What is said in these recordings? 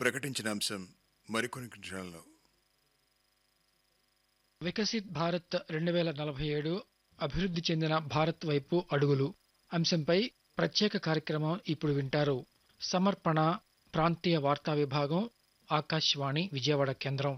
ప్రకటించిన అంశం మరికొన్ని క్షణాల్లో వికసిత్ భారత్ రెండు వేల నలభై ఏడు అభివృద్ధి చెందిన భారత్ వైపు అడుగులు అంశంపై ప్రత్యేక కార్యక్రమం ఇప్పుడు వింటారు సమర్పణ ప్రాంతీయ వార్తా విభాగం ఆకాశవాణి విజయవాడ కేంద్రం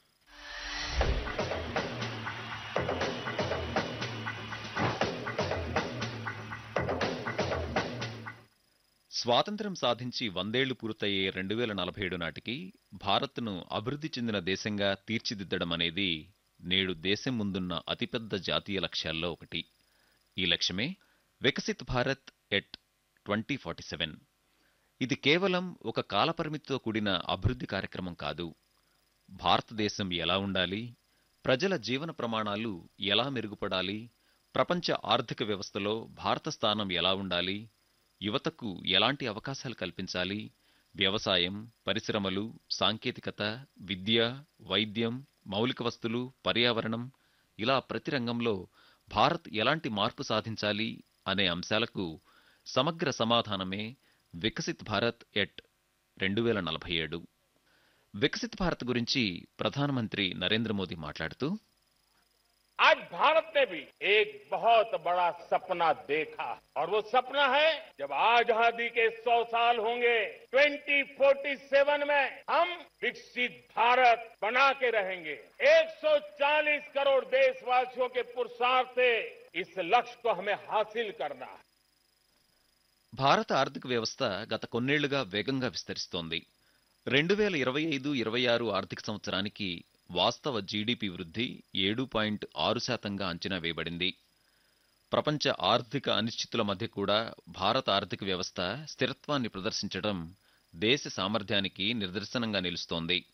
స్వాతంత్ర్యం సాధించి వందేళ్లు పూర్తయ్యే రెండు వేల నలభై ఏడు నాటికి భారత్ను అభివృద్ధి చెందిన దేశంగా తీర్చిదిద్దడం అనేది నేడు దేశం ముందున్న అతిపెద్ద జాతీయ లక్ష్యాల్లో ఒకటి ఈ లక్ష్యమే Viksit Bharat at twenty forty seven ఇది కేవలం ఒక కాలపరిమితితో కూడిన అభివృద్ధి కార్యక్రమం కాదు భారతదేశం ఎలా ఉండాలి ప్రజల జీవన ప్రమాణాలు ఎలా మెరుగుపడాలి ప్రపంచ ఆర్థిక వ్యవస్థలో భారత స్థానం ఎలా ఉండాలి యువతకు ఎలాంటి అవకాశాలు కల్పించాలి వ్యవసాయం పరిశ్రమలు సాంకేతికత విద్య వైద్యం మౌలిక వస్తులు పర్యావరణం ఇలా ప్రతి రంగంలో భారత్ ఎలాంటి మార్పు సాధించాలి అనే అంశాలకు సమగ్ర సమాధానమే వికసిత్ భారత్ ఎట్ రెండు వేల నలభై ఏడు వికసిత్ భారత్ గురించి ప్రధానమంత్రి నరేంద్ర మోదీ మాట్లాడుతూ आज भारत ने भी एक बहुत बड़ा सपना देखा और वो सपना है जब आजादी के 100 साल होंगे 2047 में हम विकसित भारत बना के रहेंगे 140 करोड़ देशवासियों के पुरुषार्थ से इस लक्ष्य को हमें हासिल करना है భారత ఆర్థిక వ్యవస్థ గత కొన్నేళ్లుగా వేగంగా విస్తరిస్తోంది రెండు వేల ఇరవై ఐదు ఇరవై ఆరు ఆర్థిక సంవత్సరానికి వాస్తవ జీడీపీ వృద్ధి ఏడు పాయింట్ ఆరు శాతంగా అంచనా వేయబడింది ప్రపంచ ఆర్థిక అనిశ్చితుల మధ్య కూడా భారత ఆర్థిక వ్యవస్థ స్థిరత్వాన్ని ప్రదర్శించడం దేశ సామర్థ్యానికి నిదర్శనంగా నిలుస్తోంది